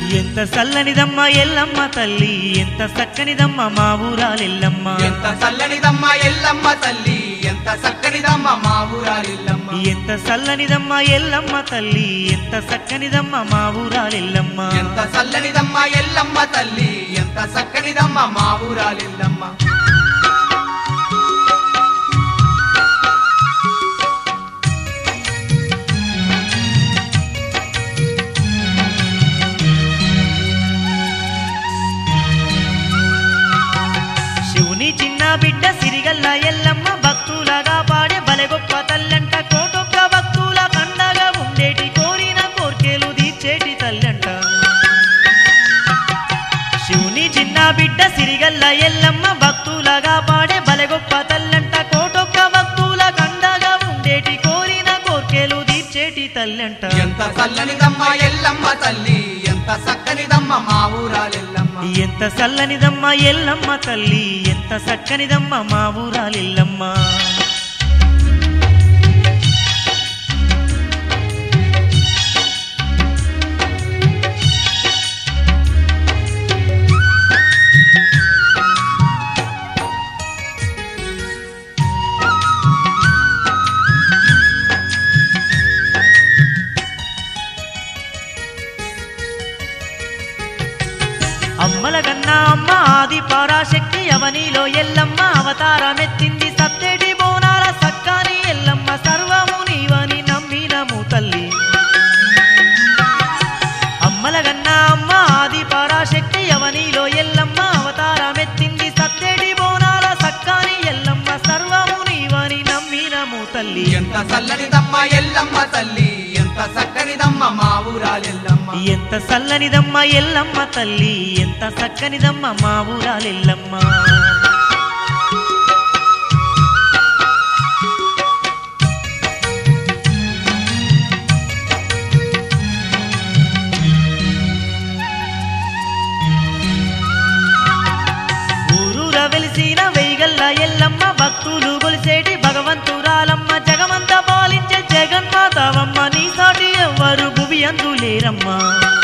ఎంత చల్లనిదమ్మ ఎల్లమ్మ తల్లి ఎంత చక్కనిదమ్మ మా ఊరాలెల్లమ్మ ఎంత చల్లనిదమ్మ ఎల్లమ్మ తల్లి ఎంత చక్కనిదమ్మ మా ఊరాలిల్లమ్మ ఎంత చల్లనిదమ్మ ఎల్లమ్మ తల్లి ఎంత చక్కనిదమ్మ మా ఊరాలెల్లమ్మ ఎంత చల్లనిదమ్మ ఎల్లమ్మ తల్లి ఎంత చక్కనిదమ్మ మా ఊరాలిల్లమ్మ శివుని చిన్న బిడ్డ సిరిగల్ల ఎల్లమ్మ భక్తులగా పాడే బలె గొప్ప తల్లంట కోటొక్క భక్తుల కండగా ఉండేటి కోరిన కోర్కెలు తీర్చేటి తల్లంట శివుని చిన్న బిడ్డ సిరిగల్ల ఎల్లమ్మ భక్తులగా పాడే బలె గొప్ప తల్లంట కోటొక్క భక్తుల కండగా ఉండేటి కోరిన కోర్కెలు తీర్చేటి తల్లంట ఎంత చల్లనిదమ్మ ఎల్లమ్మ తల్లి ఎంత చక్కనిదమ్మ మా ఊరాలిల్లమ్మ ఎంత చల్లనిదమ్మ ఎల్లమ్మ తల్లి ఎంత చక్కనిదమ్మ మా ఊరాలిల్లమ్మ అమ్మల గన్నా అమ్మ ఆది పరాశక్తి అవనిలో ఎల్లమ్మ అవతారమెత్తింది సత్తెడి బోనాల సక్కాని ఎల్లమ్మ సర్వము నీవని నమ్మినము తల్లి అమ్మల గన్నా అమ్మ ఆది పరాశక్తి అవనిలో ఎల్లమ్మ అవతారమెత్తింది సత్తెడి బోనాల సక్కాని ఎల్లమ్మ సర్వము నీవని నమ్మినము తల్లి ఎంత చల్లనిదమ్మ ఎల్లమ్మ తల్లి ఎంత చక్కనిదమ్మ మా ఊరాలిల్లమ్మ ఎంత చల్లనిదమ్మ ఎల్లమ్మ తల్లి ఎంత చక్కనిదమ్మ మా ఊరాలెల్లమ్మ ఊరూర వెలిసిన వెయ్యగల్ల ఎల్లమ్మ భక్తులు కొలిసేటి భగవంతురాలమ్మ జగమంత పాలించే జగన్మాతావమ్మ నీ సాటి ఎవ్వరు భువి అందులేరమ్మా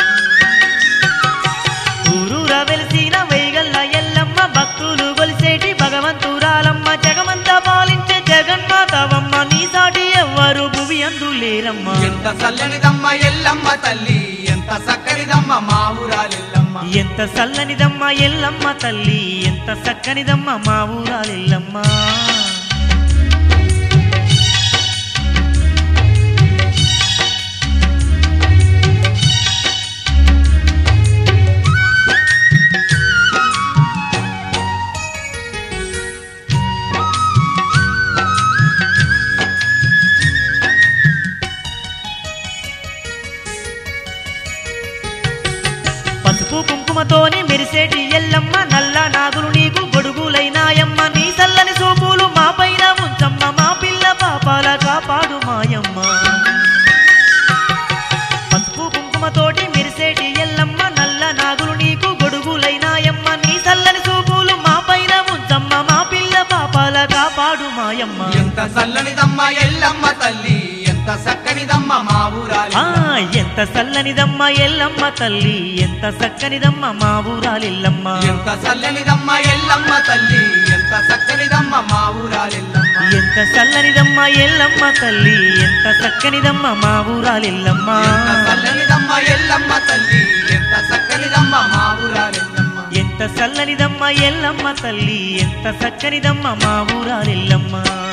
ఊరూర వెలిసిన వెయ్యగల్ల ఎల్లమ్మ భక్తులు కొలిసేటి భగవంతురాలమ్మ జగమంత పాలించే జగన్మాతావమ్మ నీ సాటి ఎవ్వరు భువి అందులేరమ్మా ఎంత చల్లనిదమ్మ ఎల్లమ్మ తల్లి ఎంత చక్కనిదమ్మ మా ఊరాలిల్లమ్మ ఎంత చల్లనిదమ్మ ఎల్లమ్మ తల్లి ఎంత చక్కనిదమ్మ మా ఊరాలెల్లమ్మ పసుపు కుంకుమతోని మెరిసేటి ఎల్లమ్మ నల్ల నాగులు నీకు గొడుగులైనాయమ్మ నీ చల్లని సూపులు మా పైన ఉంచమ్మ మా పిల్ల పాపాల కాపాడు మాయమ్మ పసుపు కుంకుమతోటి మెరిసేటి ఎల్లమ్మ నల్ల నాగులు నీకు గొడుగులైనాయమ్మ నీ చల్లని సూపులు మా పైన ఉంచమ్మ మా పిల్ల పాపాల కాపాడు మాయమ్మ ఎంత చల్లనిదమ్మ ఎల్లమ్మ తల్లి ఎంత చక్కనిదమ్మ మా ఆ ఊరాలిల్లమ్మ ఎంత చల్లనిదమ్మ ఎల్లమ్మ తల్లి ఎంత చక్కనిదమ్మ మా ఊరాలెల్లమ్మ ఎంత చల్లనిదమ్మ ఎల్లమ్మ తల్లి ఎంత చక్కనిదమ్మ మా ఊరాలిల్లమ్మ ఎంత చల్లనిదమ్మ ఎల్లమ్మ తల్లి ఎంత చక్కనిదమ్మ మా ఊరాలెల్లమ్మ ఎంత చల్లనిదమ్మ ఎల్లమ్మ తల్లి ఎంత చక్కనిదమ్మ మా ఊరాలిల్లమ్మ ఎంత చల్లనిదమ్మ ఎల్లమ్మ తల్లి ఎంత చక్కనిదమ్మ మా ఊరాలెల్లమ్మ